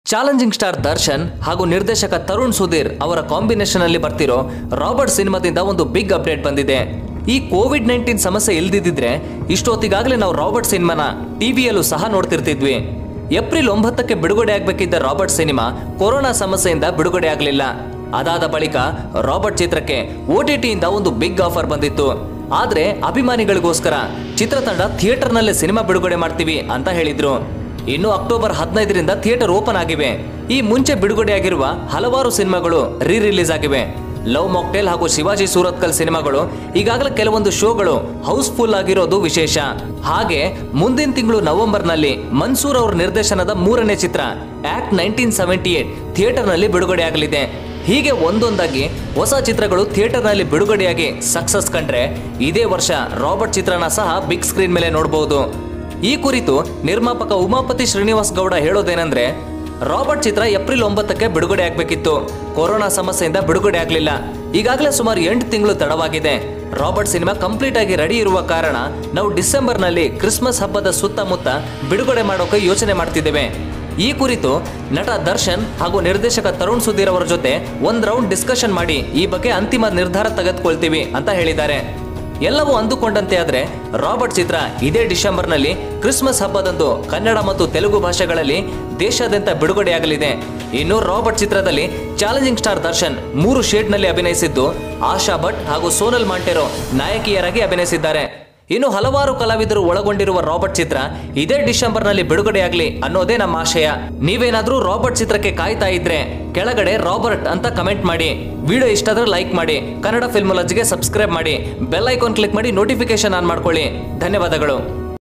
challenging star Darshan ಹಾಗೂ ನಿರ್ದೇಶಕ ತರುಣ್ ಸುಧೀರ್ ಅವರ ಕಾಂಬಿನೇಷನ್ ಅಲ್ಲಿ ಬರ್ತಿರೋ ರಾಬರ್ಟ್ ಸಿನಿಮಾದಿಂದ ಒಂದು ಬಿಗ್ ಅಪ್ಡೇಟ್ ಬಂದಿದೆ ಈ ಕೋವಿಡ್ ನೈನ್ಟೀನ್ ಸಮಸ್ಯೆ ಇಲ್ದಿದ್ರೆ ಇಷ್ಟೊತ್ತಿಗಾಗಲೇ ನಾವು ರಾಬರ್ಟ್ ಸಿನಿಮಾನ ಟಿವಿಯಲ್ಲೂ ಸಹ ನೋಡ್ತಿರ್ತಿದ್ವಿ ಏಪ್ರಿಲ್ ಒಂಬತ್ತಕ್ಕೆ ಬಿಡುಗಡೆ ಆಗಬೇಕಿದ್ದ ರಾಬರ್ಟ್ ಸಿನಿಮಾ ಕೊರೋನಾ ಸಮಸ್ಯೆಯಿಂದ ಬಿಡುಗಡೆ ಆಗಲಿಲ್ಲ ಅದಾದ ಬಳಿಕ ರಾಬರ್ಟ್ ಚಿತ್ರಕ್ಕೆ ಓ ಟಿ ಟಿಯಿಂದ ಒಂದು ಬಿಗ್ ಆಫರ್ ಬಂದಿತ್ತು ಆದ್ರೆ ಅಭಿಮಾನಿಗಳಿಗೋಸ್ಕರ ಚಿತ್ರತಂಡ ಥಿಯೇಟರ್ನಲ್ಲೇ ಸಿನಿಮಾ ಬಿಡುಗಡೆ ಮಾಡ್ತೀವಿ ಅಂತ ಹೇಳಿದ್ರು ಇನ್ನು ಅಕ್ಟೋಬರ್ ಹದಿನೈದರಿಂದ ಥಿಯೇಟರ್ ಓಪನ್ ಆಗಿವೆ ಈ ಮುಂಚೆ ಬಿಡುಗಡೆಯಾಗಿರುವ ಹಲವಾರು ಸಿನಿಮಾಗಳು ರೀ ರಿಲೀಸ್ ಆಗಿವೆ ಲವ್ ಮಾಕ್ಟೇಲ್ ಹಾಗೂ ಶಿವಾಜಿ ಸೂರತ್ಕಲ್ ಸಿನಿಮಾಗಳು ಈಗಾಗಲೇ ಕೆಲವೊಂದು ಶೋಗಳು ಹೌಸ್ಫುಲ್ ಆಗಿರೋದು ವಿಶೇಷ ಹಾಗೆ ಮುಂದಿನ ತಿಂಗಳು ನವೆಂಬರ್ನಲ್ಲಿ ಮನ್ಸೂರ್ ಅವ್ರ ನಿರ್ದೇಶನದ ಮೂರನೇ ಚಿತ್ರ ಆಕ್ಟ್ ನೈನ್ಟೀನ್ ಸೆವೆಂಟಿ ಏಟ್ ಥಿಯೇಟರ್ನಲ್ಲಿ ಬಿಡುಗಡೆಯಾಗಲಿದೆ ಹೀಗೆ ಒಂದೊಂದಾಗಿ ಹೊಸ ಚಿತ್ರಗಳು ಥಿಯೇಟರ್ನಲ್ಲಿ ಬಿಡುಗಡೆಯಾಗಿ ಸಕ್ಸಸ್ ಕಂಡ್ರೆ ಇದೇ ವರ್ಷ ರಾಬರ್ಟ್ ಚಿತ್ರನ ಸಹ ಬಿಗ್ ಸ್ಕ್ರೀನ್ ಮೇಲೆ ನೋಡಬಹುದು ಈ ಕುರಿತು ನಿರ್ಮಾಪಕ ಉಮಾಪತಿ ಶ್ರೀನಿವಾಸ್ ಗೌಡ ಹೇಳೋದೇನೆಂದ್ರೆ ರಾಬರ್ಟ್ ಚಿತ್ರ ಏಪ್ರಿಲ್ ಒಂಬತ್ತಕ್ಕೆ ಬಿಡುಗಡೆ ಆಗಬೇಕಿತ್ತು ಕೊರೋನಾ ಸಮಸ್ಯೆಯಿಂದ ಬಿಡುಗಡೆ ಆಗಲಿಲ್ಲ ಈಗಾಗಲೇ ಸುಮಾರು ಎಂಟು ತಿಂಗಳು ತಡವಾಗಿದೆ ರಾಬರ್ಟ್ ಸಿನಿಮಾ ಕಂಪ್ಲೀಟ್ ಆಗಿ ರೆಡಿ ಇರುವ ಕಾರಣ ನಾವು ಡಿಸೆಂಬರ್ನಲ್ಲಿ ಕ್ರಿಸ್ಮಸ್ ಹಬ್ಬದ ಸುತ್ತಮುತ್ತ ಬಿಡುಗಡೆ ಮಾಡೋಕೆ ಯೋಚನೆ ಮಾಡ್ತಿದ್ದೇವೆ ಈ ಕುರಿತು ನಟ ದರ್ಶನ್ ಹಾಗೂ ನಿರ್ದೇಶಕ ತರುಣ್ ಸುಧೀರ್ ಅವರ ಜೊತೆ ಒಂದ್ ರೌಂಡ್ ಡಿಸ್ಕಷನ್ ಮಾಡಿ ಈ ಬಗ್ಗೆ ಅಂತಿಮ ನಿರ್ಧಾರ ತೆಗೆದುಕೊಳ್ತೀವಿ ಅಂತ ಹೇಳಿದ್ದಾರೆ ಎಲ್ಲವೂ ಅಂದುಕೊಂಡಂತೆ ಆದ್ರೆ ರಾಬರ್ಟ್ ಚಿತ್ರ ಇದೇ ಡಿಸೆಂಬರ್ನಲ್ಲಿ ಕ್ರಿಸ್ಮಸ್ ಹಬ್ಬದಂದು ಕನ್ನಡ ಮತ್ತು ತೆಲುಗು ಭಾಷೆಗಳಲ್ಲಿ ದೇಶಾದ್ಯಂತ ಬಿಡುಗಡೆಯಾಗಲಿದೆ ಇನ್ನು ರಾಬರ್ಟ್ ಚಿತ್ರದಲ್ಲಿ ಚಾಲೆಂಜಿಂಗ್ ಸ್ಟಾರ್ ದರ್ಶನ್ ಮೂರು ಶೇಡ್ನಲ್ಲಿ ಅಭಿನಯಿಸಿದ್ದು ಆಶಾ ಭಟ್ ಹಾಗೂ ಸೋನಲ್ ಮಾಂಟೆರೋ ನಾಯಕಿಯರಾಗಿ ಅಭಿನಯಿಸಿದ್ದಾರೆ ಇನ್ನು ಹಲವಾರು ಕಲಾವಿದರು ಒಳಗೊಂಡಿರುವ ರಾಬರ್ಟ್ ಚಿತ್ರ ಇದೇ ಡಿಸೆಂಬರ್ನಲ್ಲಿ ಬಿಡುಗಡೆಯಾಗಲಿ ಅನ್ನೋದೇ ನಮ್ಮ ಆಶಯ ನೀವೇನಾದ್ರೂ ರಾಬರ್ಟ್ ಚಿತ್ರಕ್ಕೆ ಕಾಯ್ತಾ ಇದ್ರೆ ಕೆಳಗಡೆ ರಾಬರ್ಟ್ ಅಂತ ಕಮೆಂಟ್ ಮಾಡಿ ವಿಡಿಯೋ ಇಷ್ಟ ಆದ್ರೆ ಲೈಕ್ ಮಾಡಿ ಕನ್ನಡ ಫಿಲ್ಮಾಲಜಿಗೆ ಸಬ್ಸ್ಕ್ರೈಬ್ ಮಾಡಿ ಬೆಲ್ ಐಕಾನ್ ಕ್ಲಿಕ್ ಮಾಡಿ ನೋಟಿಫಿಕೇಶನ್ ಆನ್ ಮಾಡ್ಕೊಳ್ಳಿ ಧನ್ಯವಾದಗಳು